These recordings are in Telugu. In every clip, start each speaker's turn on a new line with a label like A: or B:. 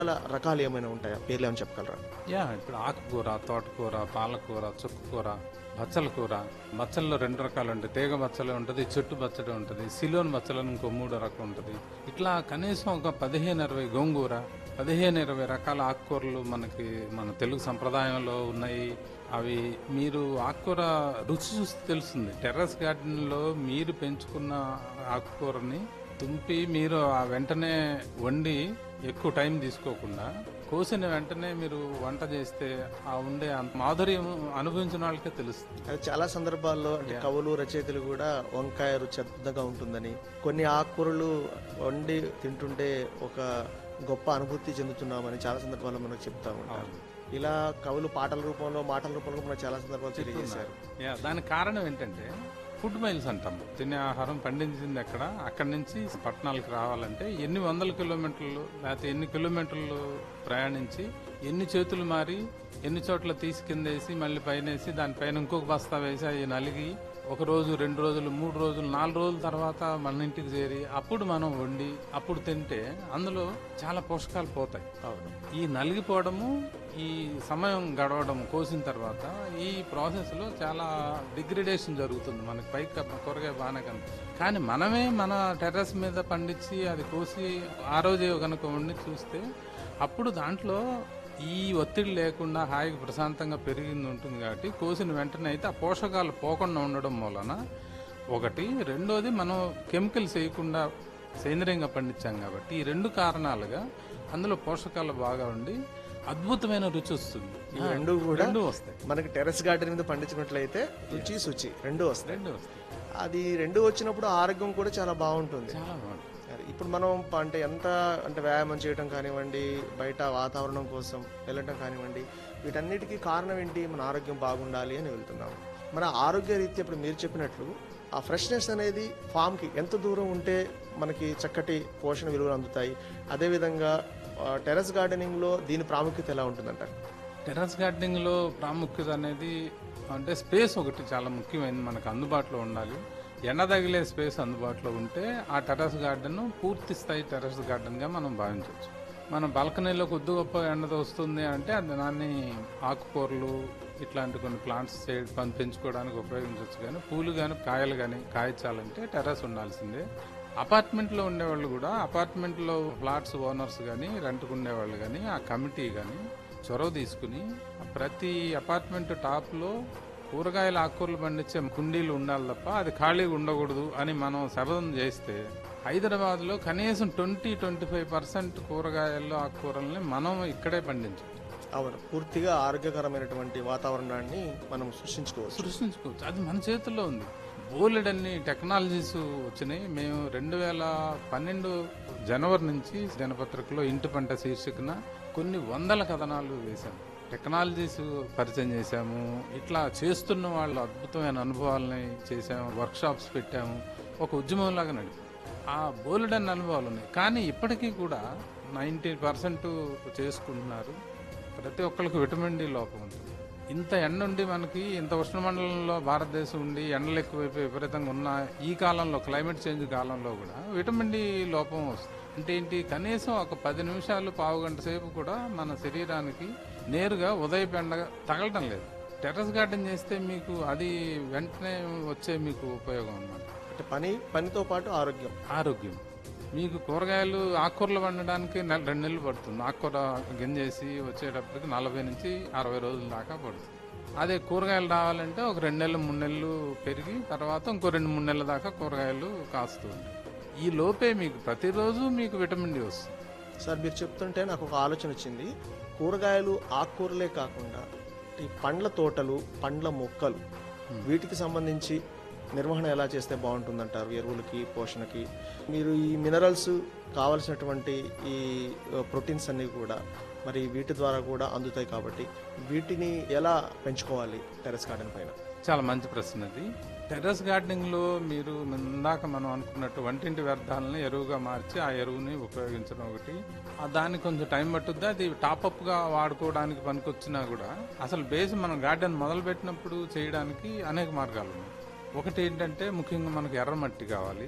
A: రకాలు ఏమైనా ఉంటాయా పేర్లు ఏమైనా చెప్పగలరా
B: యా ఇప్పుడు ఆకుకూర తోటకూర పాలకూర చుక్కకూర బచ్చల కూర బచ్చల్లో రెండు రకాలు ఉంటాయి తీగ బచ్చలు ఉంటుంది చెట్టు బచ్చడి ఉంటుంది సిలోన్ బచ్చలు ఇంకో మూడో రకం ఉంటుంది ఇట్లా కనీసం ఒక పదిహేను ఇరవై గోంగూర పదిహేను ఇరవై రకాల ఆకుకూరలు మనకి మన తెలుగు సంప్రదాయంలో ఉన్నాయి అవి మీరు ఆకుకూర రుచి చూస్తే తెలుస్తుంది టెర్రస్ గార్డెన్లో మీరు పెంచుకున్న ఆకుకూరని తుంపి మీరు ఆ వెంటనే వండి ఎక్కువ టైం తీసుకోకుండా కోసిన వెంటనే మీరు వంట చేస్తే ఆ ఉండే ఆ మాధుర్యం అనుభవించిన వాళ్ళకే తెలుస్తుంది
A: అది చాలా సందర్భాల్లో అంటే కవులు రచయితలు కూడా వంకాయ రుచి అద్భుతంగా ఉంటుందని కొన్ని ఆకుకూరలు వండి తింటుంటే ఒక గొప్ప అనుభూతి చెందుతున్నామని చాలా సందర్భాల్లో మనకు చెప్తా ఉంటారు ఇలా కవులు పాటల రూపంలో మాటల రూపంలో మనకు చాలా సందర్భాలు తెలియజేశారు
B: యా, దానికి కారణం ఏంటంటే ఫుడ్ మైల్స్ అంటాం తినే ఆహారం పండించింది ఎక్కడ అక్కడి నుంచి పట్టణాలకు రావాలంటే ఎన్ని వందల కిలోమీటర్లు లేకపోతే ఎన్ని కిలోమీటర్లు ప్రయాణించి ఎన్ని చేతులు మారి ఎన్ని చోట్ల తీసి కిందేసి మళ్ళీ పైన వేసి దానిపైన ఇంకొక బస్తా వేసి అవి నలిగి ఒక రోజు రెండు రోజులు మూడు రోజులు నాలుగు రోజుల తర్వాత మన ఇంటికి చేరి అప్పుడు మనం వండి అప్పుడు తింటే అందులో చాలా పోషకాలు పోతాయి
A: అవును
B: ఈ నలిగిపోవడము ఈ సమయం గడవడం కోసిన తర్వాత ఈ ప్రాసెస్ లో చాలా డిగ్రేడేషన్ జరుగుతుంది మనకి పైకి కూరగాయ బాగానే కనిపిస్తుంది కానీ మనమే మన టెర్రస్ మీద పండించి అది కోసి ఆ రోజే కనుక వండి చూస్తే అప్పుడు దాంట్లో ఈ ఒత్తిడి లేకుండా హాయిగా ప్రశాంతంగా పెరిగింది ఉంటుంది కాబట్టి కోసిన వెంటనే అయితే ఆ పోషకాలు పోకుండా ఉండడం మూలన ఒకటి రెండోది మనం కెమికల్స్ వేయకుండా సేంద్రియంగా పండించాం కాబట్టి ఈ రెండు కారణాలుగా అందులో పోషకాలు బాగా ఉండి అద్భుతమైన రుచి వస్తుంది
A: ఈ రెండు కూడా
B: రెండు వస్తాయి
A: మనకి టెర్రస్ గార్డెన్ మీద పండించినట్లయితే రుచి శుచి రెండు వస్తాయి
B: రెండు వస్తాయి
A: అది రెండు వచ్చినప్పుడు ఆరోగ్యం కూడా చాలా బాగుంటుంది
B: చాలా బాగుంటుంది
A: అది ఇప్పుడు మనం ప- అంటే ఎంత అంటే వ్యాయామం చేయడం కానివ్వండి బయట వాతావరణం కోసం వెళ్ళటం కానివ్వండి వీటన్నిటికీ కారణం ఏంటి మన ఆరోగ్యం బాగుండాలి అని వెళ్తున్నాం మన ఆరోగ్య రీత్యా ఇప్పుడు మీరు చెప్పినట్లు ఆ ఫ్రెష్నెస్ అనేది ఫామ్కి ఎంత దూరం ఉంటే మనకి చక్కటి పోషణ విలువలు అందుతాయి అదేవిధంగా ఆ, టెర్రస్ గార్డెనింగ్లో దీని ప్రాముఖ్యత ఎలా ఉంటుందంటారు
B: టెర్రస్ గార్డెనింగ్ లో ప్రాముఖ్యత అనేది అంటే స్పేస్ ఒకటి చాలా ముఖ్యమైనది మనకు అందుబాటులో ఉండాలి ఎండ తగిలే స్పేస్ అందుబాటులో ఉంటే ఆ టెర్రస్ గార్డెన్ పూర్తి స్థాయి టెర్రస్ గార్డెన్ గా మనం భావించవచ్చు మనం బాల్కనీలో కొద్ది గొప్ప ఎండ వస్తుంది అంటే అది దాన్ని ఆకుకూరలు ఇట్లాంటి కొన్ని ప్లాంట్స్ చేయడం పెంచుకోవడానికి ఉపయోగించవచ్చు కానీ పూలు కానీ కాయలు కానీ కాయచాలంటే టెర్రస్ ఉండాల్సిందే అపార్ట్మెంట్ లో ఉండేవాళ్ళు కూడా అపార్ట్మెంట్ లో ఫ్లాట్స్ ఓనర్స్ కానీ రెంట్కు ఉండేవాళ్ళు కానీ ఆ కమిటీ కానీ చొరవ తీసుకుని ప్రతి అపార్ట్మెంట్ టాప్ లో కూరగాయల ఆకుకూరలు పండించే కుండీలు ఉండాలి తప్ప అది ఖాళీగా ఉండకూడదు అని మనం శపథం చేస్తే హైదరాబాద్ లో కనీసం ట్వంటీ ట్వంటీ ఫైవ్ పర్సెంట్ కూరగాయల్లో ఆకుకూరల్ని మనం ఇక్కడే పండించవచ్చు
A: అవును పూర్తిగా ఆరోగ్యకరమైనటువంటి వాతావరణాన్ని మనం సృష్టించుకోవచ్చు
B: సృష్టించుకోవచ్చు అది మన చేతుల్లో ఉంది బోలెడన్ని టెక్నాలజీస్ వచ్చినాయి మేము రెండు వేల పన్నెండు జనవరి నుంచి దినపత్రికలో ఇంటి పంట శీర్షికన కొన్ని వందల కథనాలు వేశాము టెక్నాలజీస్ పరిచయం చేశాము ఇట్లా చేస్తున్న వాళ్ళు అద్భుతమైన అనుభవాలని చేశాము వర్క్ షాప్స్ పెట్టాము ఒక ఉద్యమంలాగా నడిపాము ఆ బోలెడన్ని అనుభవాలు ఉన్నాయి కానీ ఇప్పటికీ కూడా నైంటీ పర్సెంట్ చేసుకుంటున్నారు ప్రతి ఒక్కరికి విటమిన్ డి లోపం ఉంటుంది ఇంత ఎండ ఉండి మనకి ఇంత ఉష్ణమండలంలో భారతదేశం ఉండి ఎండలు ఎక్కువైపోయి విపరీతంగా ఉన్న ఈ కాలంలో క్లైమేట్ చేంజ్ కాలంలో కూడా విటమిన్ డి లోపం వస్తుంది అంటే ఏంటి కనీసం ఒక పది నిమిషాలు పావు గంట సేపు కూడా మన శరీరానికి నేరుగా ఉదయం ఎండ తగలటం లేదు టెర్రస్ గార్డెన్ చేస్తే మీకు అది వెంటనే వచ్చే మీకు ఉపయోగం అన్నమాట
A: అంటే పని పనితో పాటు ఆరోగ్యం
B: ఆరోగ్యం మీకు కూరగాయలు ఆకుకూరలు వండడానికి నెల రెండు నెలలు పడుతుంది ఆకుకూర గింజేసి వచ్చేటప్పటికి నలభై నుంచి అరవై రోజుల దాకా పడుతుంది అదే కూరగాయలు రావాలంటే ఒక రెండు నెలలు మూడు నెలలు పెరిగి తర్వాత ఇంకో రెండు మూడు నెలల దాకా కూరగాయలు కాస్తూ ఉంటాయి ఈ లోపే మీకు ప్రతిరోజు మీకు విటమిన్ డి వస్తుంది
A: సార్ మీరు చెప్తుంటే నాకు ఒక ఆలోచన వచ్చింది కూరగాయలు ఆకుకూరలే కాకుండా ఈ పండ్ల తోటలు పండ్ల మొక్కలు వీటికి సంబంధించి నిర్వహణ ఎలా చేస్తే బాగుంటుందంటారు ఎరువులకి పోషణకి మీరు ఈ మినరల్స్ కావలసినటువంటి ఈ ప్రోటీన్స్ అన్ని కూడా మరి వీటి ద్వారా కూడా అందుతాయి కాబట్టి వీటిని ఎలా పెంచుకోవాలి టెరెస్ గార్డెన్ పైన
B: చాలా మంచి ప్రశ్న అది టెర్రస్ గార్డెనింగ్ లో మీరు ఇందాక మనం అనుకున్నట్టు వంటింటి వ్యర్థాలను ఎరువుగా మార్చి ఆ ఎరువుని ఉపయోగించడం ఒకటి ఆ దానికి కొంచెం టైం పట్టుద్ది అది టాప్అప్ గా వాడుకోవడానికి పనికొచ్చినా కూడా అసలు బేస్ మనం గార్డెన్ మొదలు పెట్టినప్పుడు చేయడానికి అనేక మార్గాలు ఉన్నాయి ఒకటి ఏంటంటే ముఖ్యంగా మనకు ఎర్ర మట్టి కావాలి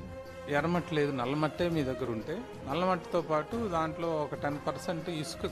B: ఎర్రమట్టి లేదు నల్లమట్టే మీ దగ్గర ఉంటే నల్లమట్టితో పాటు దాంట్లో ఒక టెన్ పర్సెంట్ ఇసుక